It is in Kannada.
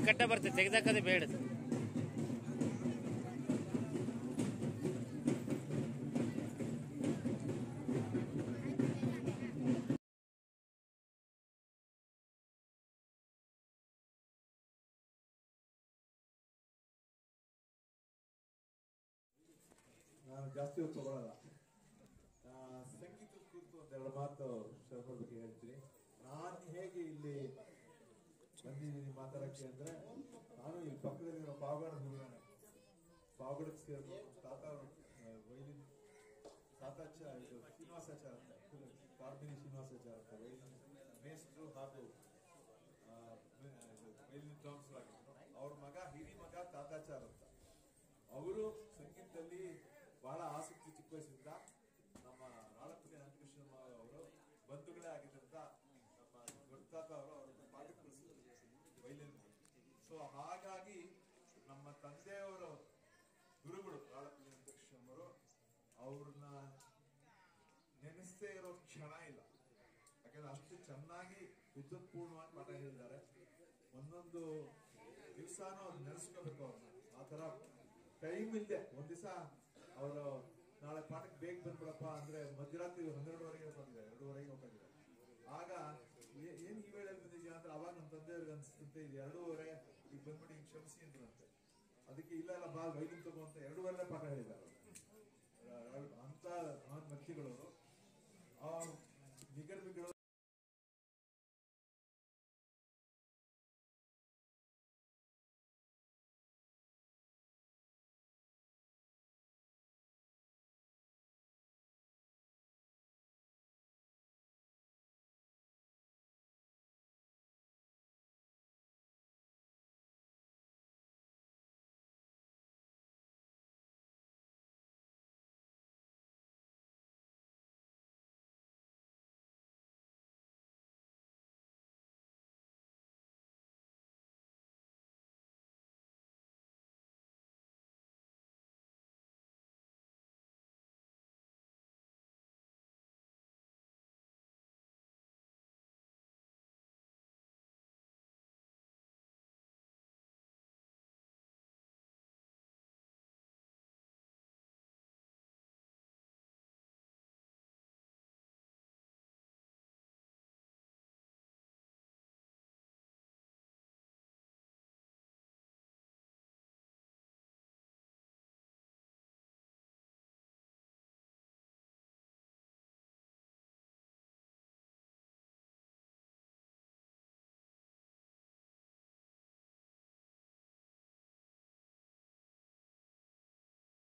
ಕಟ್ಟ ಬರ್ತದೆ ತೆಗೆದಾಕದೆ ಬೇಡದು ನಾನು ಜಾಸ್ತಿ ಹೊತ್ತು ತಗೊಳ್ಳಲ್ಲ ಆ, ಸಂಗೀತದ ಕುರಿತು ಒಂದೆರಡು ಮಾತು ಶರ್ಮರ ಬಗ್ಗೆ ಹೇಳ್ತೀನಿ ನಾನು ಹೇಗೆ ಇಲ್ಲಿ ಬಂದಿದ್ದೀನಿ ಮಾತಾಡಕ್ಕೆ ಅಂದ್ರೆ ನಾನು ಇಲ್ಲಿ ಪಕ್ಕದಲ್ಲಿರೋ ಪಾವಗಡ ಹುಡುಗನೇ ಪಾವಗಡಕ್ಕೆ ಸೇರಿದ್ರು ತಾತ ವೈಲಿನ್ ತಾತಾಚ ಇದು ಶ್ರೀನಿವಾಸಾಚಾರ ಅಂತ ಕಾರ್ಮಿನಿ ಶ್ರೀನಿವಾಸಾಚಾರ ಅಂತ ವೈಲಿನ್ ಮೇಸ್ಟ್ರು ಹಾಗೂ ಆ, ಇದು ವೈಲಿನ್ ಡ್ರಮ್ಸ್ ಆಗಿದ್ರು ಅವ್ರ ಮಗ ಹಿರಿ ಮಗ ತಾತಾಚಾರ್ ಅಂತ ಅವರು ಸಂಗೀತದಲ್ಲಿ ಬಹಳ ಆಸಕ್ತಿ ಚಿಕ್ಕ ವಯಸ್ಸಿಂದ ನಮ್ಮ ರಾಳಪತಿ ಅನಂತಕೃಷ್ಣ ಅವರು ಬಂಧುಗಳೇ ಆಗಿದ್ದಂತ ನಮ್ಮ ದೊಡ್ಡತಾತ ಅವರು ಅವರನ್ನ ಪಾಠಕ್ಕೆ ಕಳಿಸಿದ್ರು ವೈಲಿನ್ ಸೊ ಹಾಗಾಗಿ ನಮ್ಮ ತಂದೆಯವರು ಗುರುಗಳು ರಾಳಪತಿ ಅನಂತಕೃಷ್ಣ ಅವರು ಅವ್ರನ್ನ ನೆನೆಸದೇ ಇರೋ ಕ್ಷಣ ಇಲ್ಲ ಯಾಕಂದ್ರೆ ಅಷ್ಟು ಚೆನ್ನಾಗಿ ವಿದ್ವತ್ಪೂರ್ಣವಾಗಿ ಪಾಠ ಹೇಳಿದ್ದಾರೆ ಒಂದೊಂದು ದಿವಸನೂ ಅವ್ರು ನೆನೆಸ್ಕೋಬೇಕು ಅವ್ರನ್ನ ಆ ತರ ಟೈಮ್ ಇಲ್ಲದೆ ಒಂದ್ ದಿವಸ ಅವರು ನಾಳೆ ಪಾಠಕ್ಕೆ ಬೇಗ ಬಂದ್ಬಿಡಪ್ಪ ಅಂದ್ರೆ ಮಧ್ಯರಾತ್ರಿ ಹನ್ನೆರಡುವರೆಗೆ ಬಂದಿದ್ದಾರೆ ಎರಡೂವರೆಗೆ ಹೋಗಿದ್ದಾರೆ ಆಗ ಏ- ಏನ್ ಈ ವೇಳೆಯಲ್ಲಿ ಬಂದಿದ್ಯಾ ಅಂದ್ರೆ ಅವಾಗ ನಮ್ಮ ತಂದೆಯವ್ರಿಗೆ ಅನ್ಸ್ತಂತೆ ಇದು ಎರಡೂವರೆ ಈಗ ಬಂದ್ಬಿಟ್ಟು ಹಿಂಗ್ ಕ್ಷಮಿಸಿ ಅಂದ್ರಂತೆ ಅದಕ್ಕೆ ಇಲ್ಲ ಇಲ್ಲ ಬಾ ವೈದ್ಯನ್ ತಗೋ ಅಂತ ಎರಡೂವರೆ ಪಾಠ ಹೇಳಿದ್ದಾರೆ ಅವ್ರು. ರಾ- ರಾ- ಅಂತ ಮಹಾನ್ ವ್ಯಕ್ತಿಗಳು ಆ